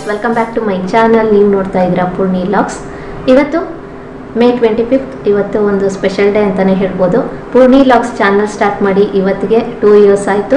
welcome back to my channel ನೀವು ನೋಡ್ತಾ ಇದ್ದೀರಾ ಪೂರ್ಣಿ ಲಾಗ್ಸ್ ಇವತ್ತು ಮೇ ಟ್ವೆಂಟಿ ಫಿಫ್ತ್ ಇವತ್ತು ಒಂದು ಸ್ಪೆಷಲ್ ಡೇ ಅಂತಲೇ ಹೇಳ್ಬೋದು ಪೂರ್ಣಿ ಲಾಗ್ಸ್ ಚಾನಲ್ ಸ್ಟಾರ್ಟ್ ಮಾಡಿ ಇವತ್ತಿಗೆ ಟೂ ಇಯರ್ಸ್ ಆಯಿತು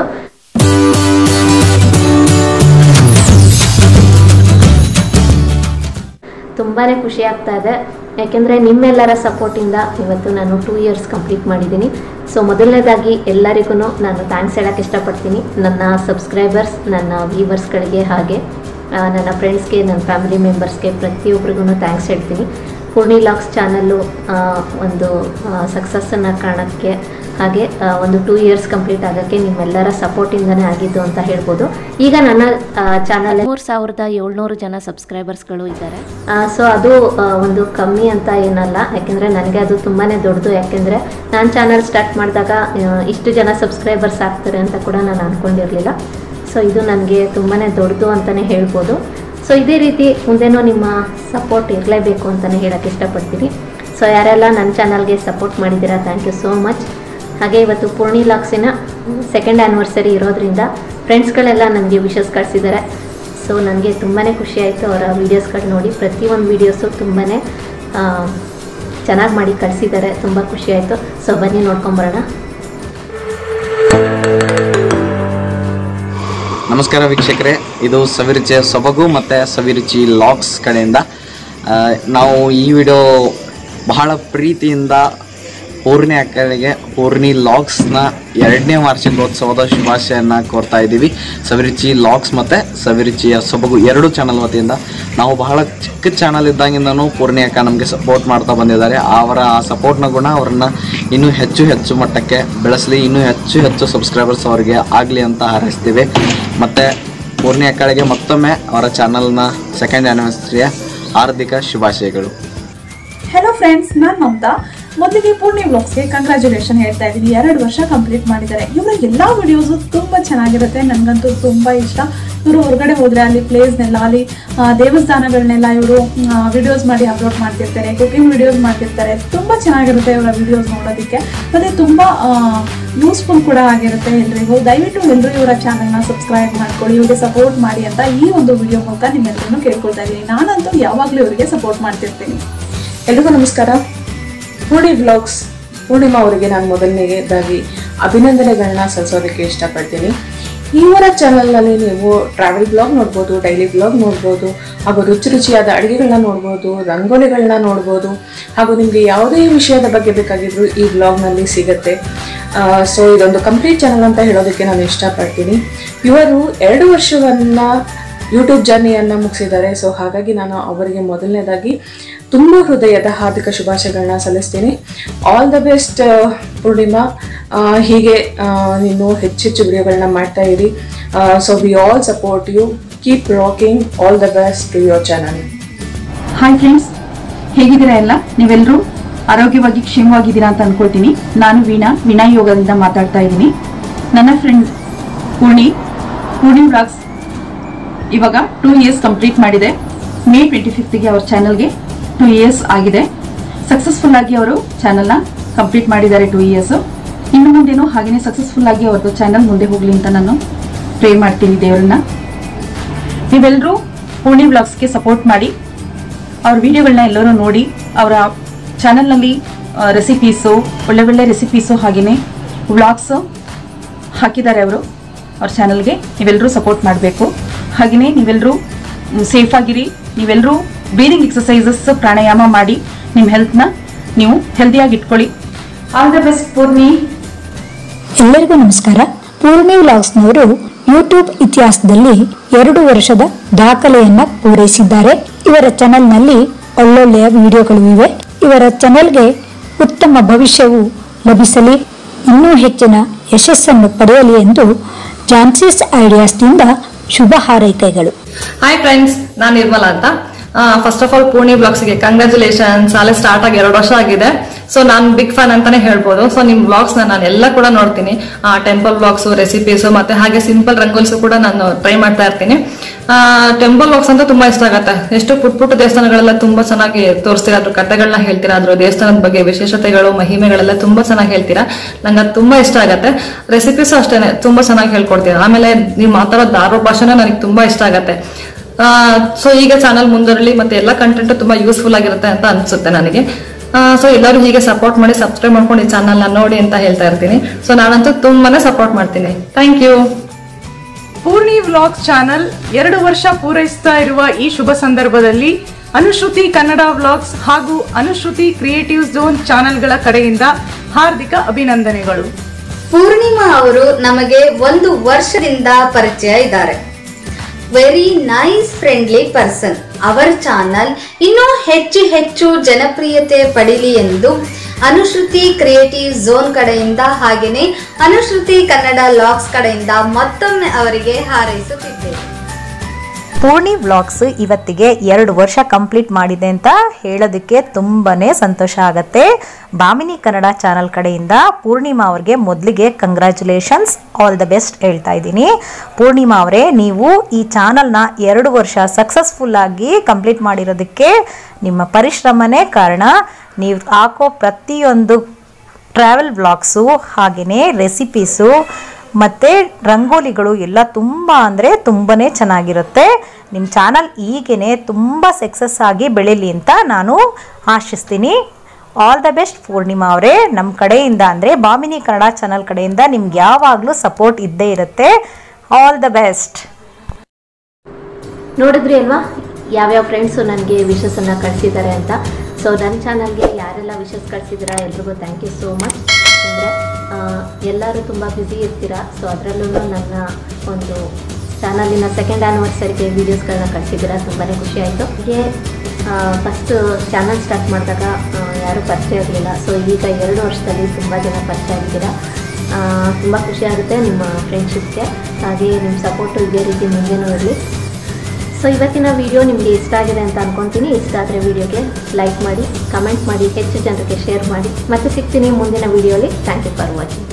ತುಂಬಾ ಖುಷಿ ಆಗ್ತಾ ಇದೆ ಯಾಕೆಂದರೆ ನಿಮ್ಮೆಲ್ಲರ ಸಪೋರ್ಟಿಂದ ಇವತ್ತು ನಾನು ಟೂ ಇಯರ್ಸ್ ಕಂಪ್ಲೀಟ್ ಮಾಡಿದ್ದೀನಿ ಸೊ ಮೊದಲನೇದಾಗಿ ಎಲ್ಲರಿಗೂ ನಾನು ಥ್ಯಾಂಕ್ಸ್ ಹೇಳೋಕ್ಕೆ ಇಷ್ಟಪಡ್ತೀನಿ ನನ್ನ ಸಬ್ಸ್ಕ್ರೈಬರ್ಸ್ ನನ್ನ ವ್ಯೂವರ್ಸ್ಗಳಿಗೆ ಹಾಗೆ ಆ, ನನ್ನ ಫ್ರೆಂಡ್ಸ್ಗೆ ನನ್ನ ಫ್ಯಾಮಿಲಿ ಮೆಂಬರ್ಸ್ಗೆ ಪ್ರತಿಯೊಬ್ಬರಿಗೂ ಥ್ಯಾಂಕ್ಸ್ ಹೇಳ್ತೀನಿ ಪೂರ್ಣಿ ಲಾಕ್ಸ್ ಚಾನಲ್ಲು ಒಂದು ಸಕ್ಸಸ್ಸನ್ನು ಕಾಣೋಕ್ಕೆ ಹಾಗೆ ಆ, ಒಂದು ಟೂ ಇಯರ್ಸ್ ಕಂಪ್ಲೀಟ್ ಆಗೋಕ್ಕೆ ನಿಮ್ಮೆಲ್ಲರ ಸಪೋರ್ಟಿಂದನೇ ಆಗಿದ್ದು ಅಂತ ಹೇಳ್ಬೋದು ಈಗ ನನ್ನ ಚಾನಲ್ ಮೂರು ಸಾವಿರದ ಏಳ್ನೂರು ಜನ ಸಬ್ಸ್ಕ್ರೈಬರ್ಸ್ಗಳು ಇದ್ದಾರೆ ಸೊ ಅದು ಆ, ಒಂದು ಕಮ್ಮಿ ಅಂತ ಏನಲ್ಲ ಯಾಕೆಂದರೆ ನನಗೆ ಅದು ತುಂಬಾ ದೊಡ್ಡದು ಯಾಕೆಂದರೆ ನಾನು ಚಾನಲ್ ಸ್ಟಾರ್ಟ್ ಮಾಡಿದಾಗ ಇಷ್ಟು ಜನ ಸಬ್ಸ್ಕ್ರೈಬರ್ಸ್ ಆಗ್ತಾರೆ ಅಂತ ಕೂಡ ನಾನು ಅಂದ್ಕೊಂಡಿರಲಿಲ್ಲ ಸೊ ಇದು ನನಗೆ ತುಂಬಾ ದೊಡ್ಡದು ಅಂತಲೇ ಹೇಳ್ಬೋದು ಸೊ ಇದೇ ರೀತಿ ಮುಂದೆನೂ ನಿಮ್ಮ ಸಪೋರ್ಟ್ ಇರಲೇಬೇಕು ಅಂತಲೇ ಹೇಳೋಕ್ಕೆ ಇಷ್ಟಪಡ್ತೀನಿ ಸೊ ಯಾರೆಲ್ಲ ನನ್ನ ಚಾನಲ್ಗೆ ಸಪೋರ್ಟ್ ಮಾಡಿದ್ದೀರಾ ಥ್ಯಾಂಕ್ ಯು ಸೋ ಮಚ್ ಹಾಗೆ ಇವತ್ತು ಪೂರ್ಣಿ ಲಾಕ್ಸಿನ ಸೆಕೆಂಡ್ ಆ್ಯನಿವರ್ಸರಿ ಇರೋದ್ರಿಂದ ಫ್ರೆಂಡ್ಸ್ಗಳೆಲ್ಲ ನನಗೆ ವಿಶಸ್ ಕಳಿಸಿದ್ದಾರೆ ಸೊ ನನಗೆ ತುಂಬಾ ಖುಷಿ ಆಯಿತು ಅವರ ವೀಡಿಯೋಸ್ಗಳು ನೋಡಿ ಪ್ರತಿಯೊಂದು ವೀಡಿಯೋಸು ತುಂಬಾ ಚೆನ್ನಾಗಿ ಮಾಡಿ ಕಳಿಸಿದ್ದಾರೆ ತುಂಬ ಖುಷಿ ಆಯಿತು ಸೊ ಬನ್ನಿ ನೋಡ್ಕೊಂಬರೋಣ ನಮಸ್ಕಾರ ವೀಕ್ಷಕರೇ ಇದು ಸವಿರುಚಿಯ ಸೊಬಗು ಮತ್ತು ಸವಿರುಚಿ ಲಾಗ್ಸ್ ಕಡೆಯಿಂದ ಆ, ನಾವು ಈ ವಿಡಿಯೋ ಬಹಳ ಪ್ರೀತಿಯಿಂದ ಪೂರ್ಣಿ ಅಕ್ಕಳಿಗೆ ಪೂರ್ಣಿ ಲಾಗ್ಸ್ನ ಎರಡನೇ ವಾರ್ಷಿಕೋತ್ಸವದ ಶುಭಾಶಯನ ಕೋರ್ತಾ ಇದ್ದೀವಿ ಸವಿರುಚಿ ಲಾಗ್ಸ್ ಮತ್ತು ಸವಿರುಚಿಯ ಸೊಬಗು ಎರಡು ಚಾನಲ್ ವತಿಯಿಂದ ನಾವು ಬಹಳ ಚಿಕ್ಕ ಚಾನಲ್ ಇದ್ದಾಗಿಂದನೂ ಪೂರ್ಣಿ ಅಕ್ಕ ನಮಗೆ ಸಪೋರ್ಟ್ ಮಾಡ್ತಾ ಬಂದಿದ್ದಾರೆ ಅವರ ಆ ಸಪೋರ್ಟ್ನ ಗುಣ ಅವರನ್ನು ಇನ್ನೂ ಹೆಚ್ಚು ಹೆಚ್ಚು ಮಟ್ಟಕ್ಕೆ ಬೆಳೆಸಲಿ ಇನ್ನೂ ಹೆಚ್ಚು ಹೆಚ್ಚು ಸಬ್ಸ್ಕ್ರೈಬರ್ಸ್ ಅವರಿಗೆ ಆಗಲಿ ಅಂತ ಹಾರೈಸ್ತೀವಿ ಮತ್ತು ಪೂರ್ಣಿ ಅಕ್ಕಳಿಗೆ ಮತ್ತೊಮ್ಮೆ ಅವರ ಚಾನಲ್ನ ಸೆಕೆಂಡ್ ಆ್ಯನಿವರ್ಸರಿಯ ಹಾರ್ದಿಕ ಶುಭಾಶಯಗಳು ಹೆಲೋ ಫ್ರೆಂಡ್ಸ್ ನಾನು ಮಮತಾ ಮೊದಲಿಗೆ ಪೂರ್ಣಿ ಬ್ಲಾಗ್ಸ್ಗೆ ಕಂಗ್ರ್ಯಾಚುಲೇಷನ್ ಹೇಳ್ತಾ ಇದ್ದೀನಿ ಎರಡು ವರ್ಷ ಕಂಪ್ಲೀಟ್ ಮಾಡಿದ್ದಾರೆ ಇವರ ಎಲ್ಲ ವಿಡಿಯೋಸು ತುಂಬ ಚೆನ್ನಾಗಿರುತ್ತೆ ನನಗಂತೂ ತುಂಬ ಇಷ್ಟ ಇವರು ಹೊರಗಡೆ ಹೋದರೆ ಅಲ್ಲಿ ಪ್ಲೇಸ್ನೆಲ್ಲ ಅಲ್ಲಿ ಆ, ದೇವಸ್ಥಾನಗಳನ್ನೆಲ್ಲ ಇವರು ವಿಡಿಯೋಸ್ ಮಾಡಿ ಅಪ್ಲೋಡ್ ಮಾಡ್ತಿರ್ತಾರೆ ಕುಕಿಂಗ್ ವಿಡಿಯೋಸ್ ಮಾಡ್ತಿರ್ತಾರೆ ತುಂಬ ಚೆನ್ನಾಗಿರುತ್ತೆ ಇವರ ವಿಡಿಯೋಸ್ ನೋಡೋದಕ್ಕೆ ಮತ್ತು ತುಂಬ ಯೂಸ್ಫುಲ್ ಕೂಡ ಆಗಿರುತ್ತೆ ಎಲ್ರಿಗೂ ದಯವಿಟ್ಟು ಎಲ್ಲರೂ ಇವರ ಚಾನಲ್ನ ಸಬ್ಸ್ಕ್ರೈಬ್ ಮಾಡ್ಕೊಳ್ಳಿ ಇವರಿಗೆ ಸಪೋರ್ಟ್ ಮಾಡಿ ಅಂತ ಈ ಒಂದು ವಿಡಿಯೋ ಮೂಲಕ ನಿಮ್ಮೆಲ್ಲರೂ ಕೇಳ್ಕೊಳ್ತಾ ಇದ್ದೀನಿ ನಾನಂತೂ ಯಾವಾಗಲೂ ಇವರಿಗೆ ಸಪೋರ್ಟ್ ಮಾಡ್ತಿರ್ತೀನಿ ಎಲ್ರಿಗೂ ನಮಸ್ಕಾರ ಪೂರ್ಣಿ ವ್ಲಾಗ್ಸ್ ಪೂರ್ಣಿಮಾ ಅವರಿಗೆ ನಾನು ಮೊದಲನೇದಾಗಿ ಅಭಿನಂದನೆಗಳನ್ನ ಸಲ್ಲಿಸೋದಕ್ಕೆ ಇಷ್ಟಪಡ್ತೀನಿ ಇವರ ಚಾನಲ್ನಲ್ಲಿ ನೀವು ಟ್ರಾವೆಲ್ ಬ್ಲಾಗ್ ನೋಡ್ಬೋದು ಡೈಲಿ ಬ್ಲಾಗ್ ನೋಡ್ಬೋದು ಹಾಗೂ ರುಚಿ ರುಚಿಯಾದ ಅಡುಗೆಗಳನ್ನ ನೋಡ್ಬೋದು ರಂಗೋಲಿಗಳನ್ನ ನೋಡ್ಬೋದು ಹಾಗೂ ನಿಮಗೆ ಯಾವುದೇ ವಿಷಯದ ಬಗ್ಗೆ ಬೇಕಾಗಿದ್ರು ಈ ಬ್ಲಾಗ್ನಲ್ಲಿ ಸಿಗುತ್ತೆ ಸೊ ಇದೊಂದು ಕಂಪ್ಲೀಟ್ ಚಾನಲ್ ಅಂತ ಹೇಳೋದಕ್ಕೆ ನಾನು ಇಷ್ಟಪಡ್ತೀನಿ ಇವರು ಎರಡು ವರ್ಷವನ್ನು ಯೂಟ್ಯೂಬ್ ಜರ್ನಿಯನ್ನು ಮುಗಿಸಿದ್ದಾರೆ ಸೊ ಹಾಗಾಗಿ ನಾನು ಅವರಿಗೆ ಮೊದಲನೇದಾಗಿ ತುಂಬ ಹೃದಯದ ಹಾರ್ದಿಕ ಶುಭಾಶಯಗಳನ್ನ ಸಲ್ಲಿಸ್ತೀನಿ ಆಲ್ ದ ಬೆಸ್ಟ್ ಪೂರ್ಣಿಮಾ ಆ, ಹೀಗೆ ಆ, ನೀನು ಹೆಚ್ಚೆಚ್ಚು ವಿಡಿಯೋಗಳನ್ನ ಮಾಡ್ತಾ ಇರಿ so we all support you keep rocking all the best to your channel hi friends ಹೇಗಿದ್ದೀರಾ ಎಲ್ಲ ನೀವೆಲ್ಲರೂ ಆರೋಗ್ಯವಾಗಿ ಕ್ಷೇಮವಾಗಿದ್ದೀರಾ ಅಂತ ಅನ್ಕೊಳ್ತೀನಿ ನಾನು ವೀಣಾ ವೀಣಾ ಯೋಗದಿಂದ ಮಾತಾಡ್ತಾ ಇದ್ದೀನಿ ನನ್ನ ಫ್ರೆಂಡ್ ಪೂರ್ಣಿ ಪೂರ್ಣಿ ಬ್ಲಾಗ್ಸ್ ಇವಾಗ ಟೂ ಇಯರ್ಸ್ ಕಂಪ್ಲೀಟ್ ಮಾಡಿದೆ ಮೇ ಟ್ವೆಂಟಿ ಫಿಫ್ತ್ಗೆ ಅವ್ರ ಚಾನಲ್ಗೆ ಟೂ ಇಯರ್ಸ್ ಆಗಿದೆ ಸಕ್ಸಸ್ಫುಲ್ ಆಗಿ ಅವರು ಚಾನಲ್ನ ಕಂಪ್ಲೀಟ್ ಮಾಡಿದ್ದಾರೆ ಟೂ ಇಯರ್ಸು ಇನ್ನು ಮುಂದೆನೂ ಹಾಗೆಯೇ ಸಕ್ಸಸ್ಫುಲ್ ಆಗಿ ಅವ್ರದ್ದು ಚಾನಲ್ ಮುಂದೆ ಹೋಗಲಿ ಅಂತ ನಾನು ಪ್ರೇ ಮಾಡ್ತೀನಿ ದೇವರನ್ನ ನೀವೆಲ್ಲರೂ ಪೂರ್ಣಿ ಬ್ಲಾಗ್ಸ್ಗೆ ಸಪೋರ್ಟ್ ಮಾಡಿ ಅವ್ರ ವಿಡಿಯೋಗಳನ್ನ ಎಲ್ಲರೂ ನೋಡಿ ಅವರ ಚಾನಲ್ನಲ್ಲಿ ರೆಸಿಪೀಸು ಒಳ್ಳೆ ಒಳ್ಳೆ ರೆಸಿಪೀಸು ಹಾಗೆಯೇ ವ್ಲಾಗ್ಸು ಹಾಕಿದ್ದಾರೆ ಅವರು ಅವ್ರ ಚಾನಲ್ಗೆ ನೀವೆಲ್ಲರೂ ಸಪೋರ್ಟ್ ಮಾಡಬೇಕು ಹಾಗೆಯೇ ನೀವೆಲ್ಲರೂ ಸೇಫಾಗಿರಿ ನೀವೆಲ್ಲರೂ ಬ್ರೀದಿಂಗ್ ಎಕ್ಸಸೈಸಸ್ ಪ್ರಾಣಾಯಾಮ ಮಾಡಿ ನಿಮ್ಮ ಹೆಲ್ತ್ನ ನೀವು ಹೆಲ್ದಿಯಾಗಿ ಇಟ್ಕೊಳ್ಳಿ ಆಲ್ ದ ಬೆಸ್ಟ್ ಪೂರ್ಣಿ ಎಲ್ಲರಿಗೂ ನಮಸ್ಕಾರ ಪೂರ್ಣಿ ವ್ಲಾಗ್ಸ್ನವರು ಯೂಟ್ಯೂಬ್ ಇತಿಹಾಸದಲ್ಲಿ ಎರಡು ವರ್ಷದ ದಾಖಲೆಯನ್ನ ಪೂರೈಸಿದ್ದಾರೆ ಇವರ ಚಾನೆಲ್ನಲ್ಲಿ ಒಳ್ಳೊಳ್ಳೆಯ ವಿಡಿಯೋಗಳು ಇವೆ ಇವರ ಚಾನೆಲ್ಗೆ ಉತ್ತಮ ಭವಿಷ್ಯವು ಲಭಿಸಲಿ ಇನ್ನೂ ಹೆಚ್ಚಿನ ಯಶಸ್ಸನ್ನು ಪಡೆಯಲಿ ಎಂದು ಜಾನ್ಸಿಸ್ ಐಡಿಯಾಸ್ನಿಂದ ಶುಭ ಹಾರೈಕೆಗಳು ಹಾಯ್ ಫ್ರೆಂಡ್ಸ್ ನಾನು ನಿರ್ಮಲಾ ಅಂತ ಫಸ್ಟ್ ಆಫ್ ಆಲ್ ಪೂರ್ಣಿ ಬ್ಲಾಗ್ಸ್ಗೆ ಕಂಗ್ರ್ಯಾಚುಲೇಷನ್ಸ್ ಅಲ್ಲೇ ಸ್ಟಾರ್ಟ್ ಆಗಿ ಎರಡು ವರ್ಷ ಆಗಿದೆ ಸೊ ನಾನು ಬಿಗ್ ಫ್ಯಾನ್ ಅಂತಾನೆ ಹೇಳ್ಬೋದು ಸೊ ನಿಮ್ ಬ್ಲಾಗ್ಸ್ ನಾನು ಎಲ್ಲ ಕೂಡ ನೋಡ್ತೀನಿ ಟೆಂಪಲ್ ಬ್ಲಾಗ್ಸ್ ರೆಸಿಪೀಸ್ ಮತ್ತೆ ಹಾಗೆ ಸಿಂಪಲ್ ರಂಗೋಲ್ಸ್ ಕೂಡ ನಾನು ಟ್ರೈ ಮಾಡ್ತಾ ಇರ್ತೀನಿ ಟೆಂಪಲ್ ಬ್ಲಾಗ್ಸ್ ಅಂತ ತುಂಬಾ ಇಷ್ಟ ಆಗತ್ತೆ ಎಷ್ಟು ಪುಟ್ ಪುಟ್ಟ ದೇವಸ್ಥಾನಗಳೆಲ್ಲ ತುಂಬಾ ಚೆನ್ನಾಗಿ ತೋರಿಸ್ತೀರಾ ಅದ್ರ ಕಥೆಗಳನ್ನ ಹೇಳ್ತೀರಾ ಅದ್ರ ದೇವಸ್ಥಾನದ ಬಗ್ಗೆ ವಿಶೇಷತೆಗಳು ಮಹಿಮೆಗಳೆಲ್ಲ ತುಂಬಾ ಚೆನ್ನಾಗಿ ಹೇಳ್ತೀರಾ ನಂಗೆ ಅದು ತುಂಬಾ ಇಷ್ಟ ಆಗತ್ತೆ ರೆಸಿಪೀಸ್ ಅಷ್ಟೇನೆ ತುಂಬಾ ಚೆನ್ನಾಗಿ ಹೇಳ್ಕೊಡ್ತೀರಾ ಆಮೇಲೆ ನೀವು ಮಾತಾಡೋ ಧಾರವಾಡ ಭಾಷೆನ ನನಗೆ ತುಂಬಾ ಇಷ್ಟ ಆಗತ್ತೆ ಸೊ ಈಗ ಚಾನಲ್ ಮುಂದುವರಲಿ ಮತ್ತೆ ಎಲ್ಲ ಕಂಟೆಂಟ್ ತುಂಬಾ ಯೂಸ್ಫುಲ್ ಆಗಿರುತ್ತೆ ಅಂತ ಅನ್ಸುತ್ತೆ ನನಗೆ ಸೊ ಎಲ್ಲರೂ ಹೀಗೆ ಸಪೋರ್ಟ್ ಮಾಡಿ ಸಬ್ಸ್ಕ್ರೈಬ್ ಮಾಡ್ಕೊಂಡು ಈ ಚಾನಲ್ನ ನೋಡಿ ಅಂತ ಹೇಳ್ತಾ ಇರ್ತೀನಿ ಸೊ ನಾನಂತೂ ತುಂಬಾನೇ ಸಪೋರ್ಟ್ ಮಾಡ್ತೀನಿ thank you Poorni vlogs channel ಎರಡು ವರ್ಷ ಪೂರೈಸ್ತಾ ಇರುವ ಈ ಶುಭ ಸಂದರ್ಭದಲ್ಲಿ ಅನುಶ್ರುತಿ ಕನ್ನಡ ವ್ಲಾಗ್ಸ್ ಹಾಗೂ ಅನುಶ್ರುತಿ ಕ್ರಿಯೇಟಿವ್ ಝೋನ್ ಚಾನೆಲ್ಗಳ ಕಡೆಯಿಂದ ಹಾರ್ದಿಕ ಅಭಿನಂದನೆಗಳು ಪೂರ್ಣಿಮಾ ಅವರು ನಮಗೆ ಒಂದು ವರ್ಷದಿಂದ ಪರಿಚಯ ಇದ್ದಾರೆ ವೆರಿ ನೈಸ್ ಫ್ರೆಂಡ್ಲಿ ಪರ್ಸನ್ ಅವರ ಚಾನಲ್ ಇನ್ನೂ ಹೆಚ್ಚು ಹೆಚ್ಚು ಜನಪ್ರಿಯತೆ ಪಡೀಲಿ ಎಂದು ಅನುಶ್ರುತಿ ಕ್ರಿಯೇಟಿವ್ ಝೋನ್ ಕಡೆಯಿಂದ ಹಾಗೆಯೇ ಅನುಶ್ರುತಿ ಕನ್ನಡ ಲಾಗ್ಸ್ ಕಡೆಯಿಂದ ಮತ್ತೊಮ್ಮೆ ಅವರಿಗೆ ಹಾರೈಸುತ್ತಿದ್ದೇವೆ ಪೂರ್ಣಿ ವ್ಲಾಗ್ಸ್ ಇವತ್ತಿಗೆ ಎರಡು ವರ್ಷ ಕಂಪ್ಲೀಟ್ ಮಾಡಿದೆ ಅಂತ ಹೇಳೋದಕ್ಕೆ ತುಂಬಾನೇ ಸಂತೋಷ ಆಗತ್ತೆ ಬಾಮಿನಿ ಕನ್ನಡ ಚಾನಲ್ ಕಡೆಯಿಂದ ಪೂರ್ಣಿಮಾ ಅವ್ರಿಗೆ ಮೊದಲಿಗೆ ಕಂಗ್ರ್ಯಾಚುಲೇಷನ್ಸ್ ಆಲ್ ದ ಬೆಸ್ಟ್ ಹೇಳ್ತಾ ಇದ್ದೀನಿ ಪೂರ್ಣಿಮಾ ಅವರೇ ನೀವು ಈ ಚಾನಲ್ನ ಎರಡು ವರ್ಷ ಸಕ್ಸಸ್ಫುಲ್ ಆಗಿ ಕಂಪ್ಲೀಟ್ ಮಾಡಿರೋದಕ್ಕೆ ನಿಮ್ಮ ಪರಿಶ್ರಮನೇ ಕಾರಣ ನೀವು ಹಾಕೋ ಪ್ರತಿಯೊಂದು ಟ್ರಾವೆಲ್ ವ್ಲಾಗ್ಸು ಹಾಗೆಯೇ ರೆಸಿಪೀಸು ಮತ್ತು ರಂಗೋಲಿಗಳು ಎಲ್ಲ ತುಂಬ ಅಂದರೆ ತುಂಬಾ ಚೆನ್ನಾಗಿರುತ್ತೆ ನಿಮ್ಮ ಚಾನಲ್ ಈಗೇ ತುಂಬ ಸಕ್ಸಸ್ ಆಗಿ ಬೆಳೀಲಿ ಅಂತ ನಾನು ಆಶಿಸ್ತೀನಿ ಆಲ್ ದ ಬೆಸ್ಟ್ ಪೂರ್ಣಿಮಾ ಅವರೇ ನಮ್ಮ ಕಡೆಯಿಂದ ಅಂದರೆ ಬಾಮಿನಿ ಕನ್ನಡ ಚಾನಲ್ ಕಡೆಯಿಂದ ನಿಮ್ಗೆ ಯಾವಾಗಲೂ ಸಪೋರ್ಟ್ ಇದ್ದೇ ಇರುತ್ತೆ ಆಲ್ ದ ಬೆಸ್ಟ್ ನೋಡಿದ್ರಿ ಅಲ್ವಾ ಯಾವ್ಯಾವ ಫ್ರೆಂಡ್ಸು ನನಗೆ ವಿಶಸ್ಸನ್ನು ಕಳಿಸಿದ್ದಾರೆ ಅಂತ ಸೊ ನನ್ನ ಚಾನಲ್ಗೆ ಯಾರೆಲ್ಲ ವಿಶಸ್ ಕಳಿಸಿದ್ದೀರಾ ಎಲ್ರಿಗೂ ಥ್ಯಾಂಕ್ ಯು ಸೋ ಮಚ್ ಅಂದರೆ ಎಲ್ಲರೂ ತುಂಬ ಬ್ಯುಸಿ ಇರ್ತೀರಾ ಸೊ ಅದರಲ್ಲೂ ನನ್ನ ಒಂದು ಚಾನಲಿನ ಸೆಕೆಂಡ್ ಆ್ಯನಿವರ್ಸರಿಗೆ ವೀಡಿಯೋಸ್ಗಳನ್ನ ಕಳಿಸಿದ್ದೀರಾ ತುಂಬಾ ಖುಷಿ ಆಯಿತು ಹೀಗೆ ಫಸ್ಟು ಚಾನಲ್ ಸ್ಟಾರ್ಟ್ ಮಾಡಿದಾಗ ಯಾರೂ ಪರಿಚಯ ಇರಲಿಲ್ಲ ಸೊ ಈಗ ಎರಡು ವರ್ಷದಲ್ಲಿ ತುಂಬ ಜನ ಪರಿಚಯ ಆಗಿದ್ದೀರಾ ತುಂಬ ಖುಷಿ ಆಗುತ್ತೆ ನಿಮ್ಮ ಫ್ರೆಂಡ್ಶಿಪ್ಗೆ ಹಾಗೆ ನಿಮ್ಮ ಸಪೋರ್ಟು ಇದೇ ರೀತಿ ಮುಂದೆನೂ ಇರಲಿ ಸೊ ಇವತ್ತಿನ ವಿಡಿಯೋ ನಿಮಗೆ ಇಷ್ಟ ಆಗಿದೆ ಅಂತ ಅನ್ಕೊತೀನಿ ಇಷ್ಟ ಆದರೆ ವಿಡಿಯೋಗೆ ಲೈಕ್ ಮಾಡಿ ಕಮೆಂಟ್ ಮಾಡಿ ಹೆಚ್ಚು ಜನರಿಗೆ ಶೇರ್ ಮಾಡಿ ಮತ್ತೆ ಸಿಗ್ತೀನಿ ಮುಂದಿನ ವಿಡಿಯೋಲಿ ಥ್ಯಾಂಕ್ ಯು ಫಾರ್ ವಾಚಿಂಗ್